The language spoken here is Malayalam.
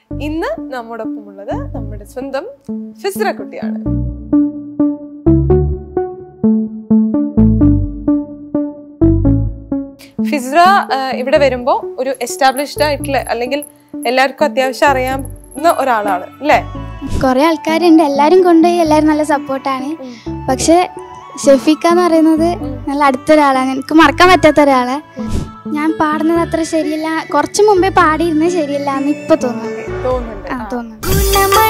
ഇന്ന് നമ്മോടൊപ്പം ഉള്ളത് നമ്മുടെ സ്വന്തം ഫിസ്ര കുട്ടിയാണ് ഫിസ്ര ആ, ഇവിടെ വരുമ്പോൾ ഒരു എസ്റ്റാബ്ലിഷ്ഡ് ആയിട്ടുള്ള അല്ലെങ്കിൽ എല്ലാവർക്കും അത്യാവശ്യം അറിയാവുന്ന ഒരാളാണ് അല്ലേ കുറേ ആൾക്കാരുണ്ട് എല്ലാവരും കൊണ്ടുപോയി എല്ലാവരും നല്ല സപ്പോർട്ടാണ് പക്ഷെ ഷെഫീക്ക എന്ന് പറയുന്നത് നല്ല അടുത്തൊരാളാണ് എനിക്ക് മറക്കാൻ പറ്റാത്ത ഒരാളെ ഞാൻ പാടുന്നത് അത്ര ശരിയല്ല കുറച്ച് മുമ്പേ പാടിയിരുന്നത് ശരിയല്ല എന്ന് ഇപ്പൊ തോന്നുന്നുണ്ട് തോന്നുന്നുണ്ട് ആ ആ. തോന്നുന്നു